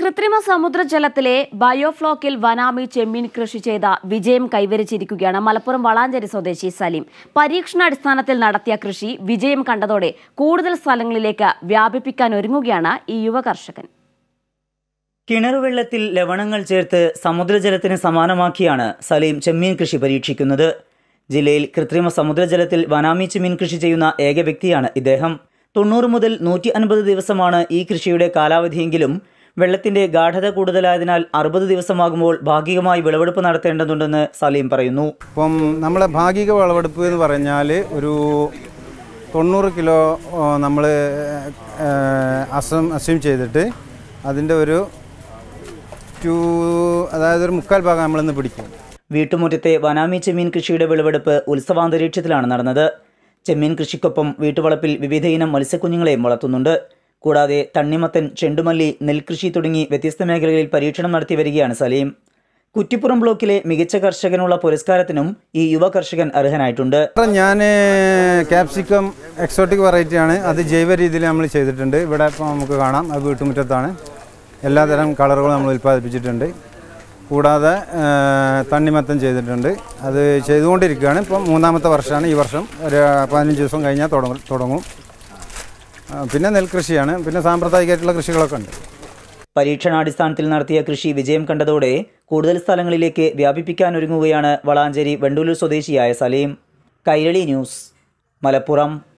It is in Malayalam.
കൃത്രിമ സമുദ്രജലത്തിലെ ബയോഫ്ലോക്കിൽ വനാമി ചെമ്മീൻ കൃഷി ചെയ്ത വിജയം കൈവരിച്ചിരിക്കുകയാണ് മലപ്പുറം വളാഞ്ചേരി സ്വദേശി സലീം പരീക്ഷണാടിസ്ഥാനത്തിൽ നടത്തിയ കൃഷി വിജയം കണ്ടതോടെ കൂടുതൽ സ്ഥലങ്ങളിലേക്ക് വ്യാപിപ്പിക്കാൻ ഒരുങ്ങുകയാണ് ഈ യുവ കർഷകൻ കിണറുവെള്ളത്തിൽ ലവണങ്ങൾ ചേർത്ത് സമുദ്രജലത്തിന് സമാനമാക്കിയാണ് സലീം ചെമ്മീൻ കൃഷി പരീക്ഷിക്കുന്നത് ജില്ലയിൽ കൃത്രിമ സമുദ്രജലത്തിൽ വനാമി ചെമ്മീൻ കൃഷി ചെയ്യുന്ന ഏക വ്യക്തിയാണ് ഇദ്ദേഹം തൊണ്ണൂറ് മുതൽ നൂറ്റി അൻപത് ദിവസമാണ് ഈ കൃഷിയുടെ കാലാവധിയെങ്കിലും വെള്ളത്തിന്റെ ഗാഠത കൂടുതലായതിനാൽ അറുപത് ദിവസമാകുമ്പോൾ ഭാഗികമായി വിളവെടുപ്പ് നടത്തേണ്ടതുണ്ടെന്ന് സലീം പറയുന്നു ഇപ്പം നമ്മളെ ഭാഗിക വിളവെടുപ്പ് എന്ന് പറഞ്ഞാൽ ഒരു തൊണ്ണൂറ് കിലോ നമ്മൾ അസം അസ്യൂം ചെയ്തിട്ട് അതിൻ്റെ ഒരു ടു അതായത് ഒരു മുക്കാൽ ഭാഗം നമ്മളിന്ന് പിടിക്കും വീട്ടുമുറ്റത്തെ വനാമി ചെമ്മീൻ കൃഷിയുടെ വിളവെടുപ്പ് ഉത്സവാന്തരീക്ഷത്തിലാണ് നടന്നത് ചെമ്മീൻ കൃഷിക്കൊപ്പം വീട്ടുവളപ്പിൽ വിവിധ ഇനം മത്സ്യക്കുഞ്ഞുങ്ങളെയും വളർത്തുന്നുണ്ട് കൂടാതെ തണ്ണിമത്തൻ ചെണ്ടുമല്ലി നെൽകൃഷി തുടങ്ങി വ്യത്യസ്ത മേഖലകളിൽ പരീക്ഷണം നടത്തി വരികയാണ് സലീം കുറ്റിപ്പുറം ബ്ലോക്കിലെ മികച്ച കർഷകനുള്ള പുരസ്കാരത്തിനും ഈ യുവ കർഷകൻ അർഹനായിട്ടുണ്ട് ഞാൻ ക്യാപ്സിക്കം എക്സോട്ടിക് വെറൈറ്റിയാണ് അത് ജൈവ രീതിയിൽ നമ്മൾ ചെയ്തിട്ടുണ്ട് ഇവിടെ ഇപ്പോൾ നമുക്ക് കാണാം അത് വീട്ടുമുറ്റത്താണ് എല്ലാതരം കളറുകളും നമ്മൾ ഉൽപ്പാദിപ്പിച്ചിട്ടുണ്ട് കൂടാതെ ആ, തണ്ണിമത്തൻ ചെയ്തിട്ടുണ്ട് അത് ചെയ്തുകൊണ്ടിരിക്കുകയാണ് ഇപ്പം മൂന്നാമത്തെ വർഷമാണ് ഈ വർഷം ഒരു പതിനഞ്ച് ദിവസം കഴിഞ്ഞാൽ തുടങ്ങും തുടങ്ങും ആ, പിന്നെ നെൽകൃഷിയാണ് പിന്നെ സാമ്പ്രദായികമായിട്ടുള്ള കൃഷികളൊക്കെ ഉണ്ട് പരീക്ഷണാടിസ്ഥാനത്തിൽ നടത്തിയ കൃഷി വിജയം കണ്ടതോടെ കൂടുതൽ സ്ഥലങ്ങളിലേക്ക് വ്യാപിപ്പിക്കാനൊരുങ്ങുകയാണ് വളാഞ്ചേരി വെണ്ടൂലൂർ സ്വദേശിയായ സലീം കൈരളി ന്യൂസ് മലപ്പുറം